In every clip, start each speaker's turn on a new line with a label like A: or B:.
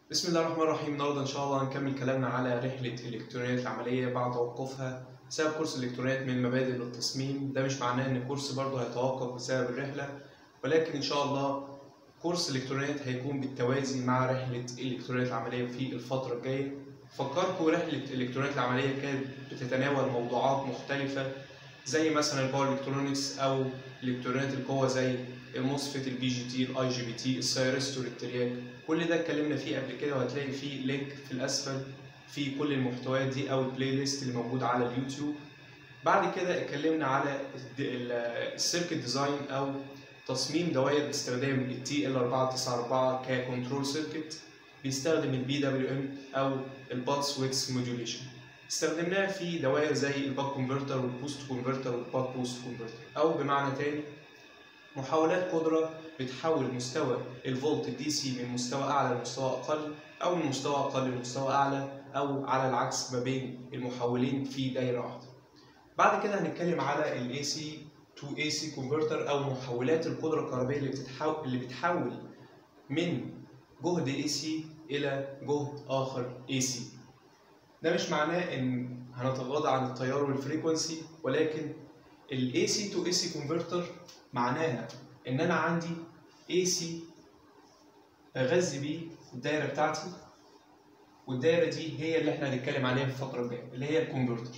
A: بسم الله الرحمن الرحيم النهارده ان شاء الله هنكمل كلامنا على رحله الالكترونيات العمليه بعد توقفها بسبب كورس الالكترونيات من المبادئ للتصميم ده مش معناه ان الكورس برضه هيتوقف بسبب الرحله ولكن ان شاء الله كورس الالكترونيات هيكون بالتوازي مع رحله الالكترونيات العمليه في الفتره الجايه فكركم رحله الالكترونيات العمليه كانت بتتناول موضوعات مختلفه زي مثلا الباور الكترونكس او الكترونيات القوه زي الموسفيت البي جي تي الاي جي بي تي السيرستور الترياك كل ده اتكلمنا فيه قبل كده وهتلاقي فيه لينك في الاسفل في كل المحتويات دي او البلاي ليست اللي موجود على اليوتيوب بعد كده اتكلمنا على السيركت ديزاين او تصميم دوائر باستخدام التي ال 494 ككنترول سيركت بيستخدم البي دبليو ام او البالس ويكس موديوليشن استخدمناها في دوائر زي الباك كونفرتر والبوست كونفرتر والباك بوست كونفرتر او بمعنى تاني محاولات قدرة بتحول مستوى الفولت الدي سي من مستوى أعلى لمستوى أقل أو من مستوى أقل لمستوى أعلى أو على العكس ما بين المحولين في دايرة واحدة. بعد كده هنتكلم على ال AC to AC converter أو محولات القدرة الكهربائية اللي بتتحول اللي بتحول من جهد AC إلى جهد آخر AC. ده مش معناه إن هنتغاضى عن التيار والفريكونسي ولكن ال AC to AC converter معناها ان انا عندي AC بغذي بيه الدايره بتاعتي والدايره دي هي اللي احنا هنتكلم عليها في الفتره الجايه اللي هي الكونفرتر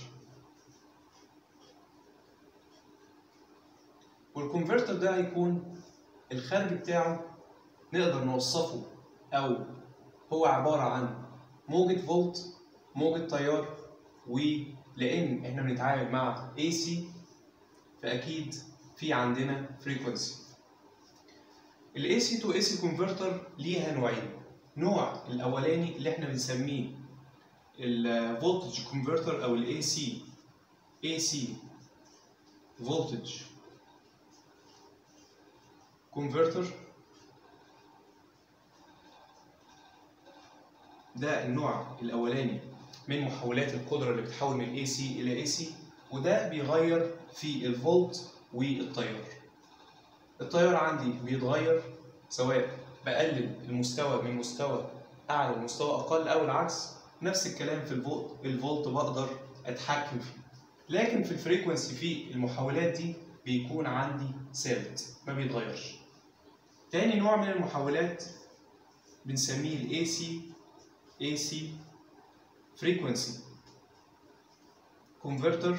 A: والكونفرتر ده هيكون الخارج بتاعه نقدر نوصفه او هو عباره عن موجة فولت موجة تيار ولان احنا بنتعامل مع AC فاكيد في عندنا فريكونسي ال AC to AC converter ليها نوعين نوع الاولاني اللي احنا بنسميه الفولتج كونفرتر او ال AC AC voltage converter ده النوع الاولاني من محولات القدره اللي بتحول من AC الى AC وده بيغير في الفولت والتيار التيار عندي بيتغير سواء بقلل المستوى من مستوى اعلى لمستوى اقل او العكس نفس الكلام في الفولت الفولت بقدر اتحكم فيه لكن في الفريكونسي في المحولات دي بيكون عندي ثابت ما بيتغيرش تاني نوع من المحولات بنسميه ال AC AC frequency converter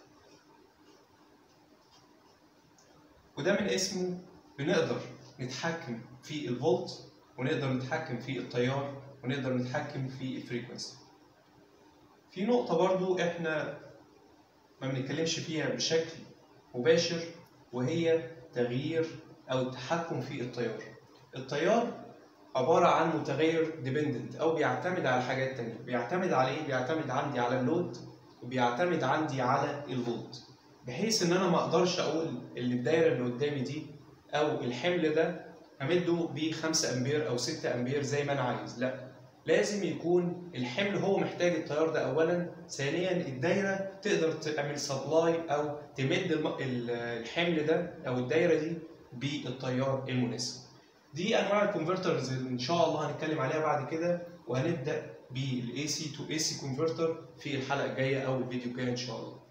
A: وده من اسمه بنقدر نتحكم في الفولت ونقدر نتحكم في التيار ونقدر نتحكم في الفريكونسي في نقطة برضو احنا ما بنتكلمش فيها بشكل مباشر وهي تغيير او التحكم في التيار التيار عبارة عن متغير ديبندنت او بيعتمد على حاجات تانية بيعتمد على ايه؟ بيعتمد عندي على اللود وبيعتمد عندي على الفولت بحيث ان انا ما اقدرش اقول ان الدايره اللي قدامي دي او الحمل ده امده ب 5 امبير او 6 امبير زي ما انا عايز لا لازم يكون الحمل هو محتاج التيار ده اولا ثانيا الدايره تقدر تعمل سبلاي او تمد الحمل ده او الدايره دي بالتيار المناسب دي انواع الكونفرترز اللي ان شاء الله هنتكلم عليها بعد كده وهنبدا بالاي سي تو اي سي كونفرتر في الحلقه الجايه او الفيديو الجاي ان شاء الله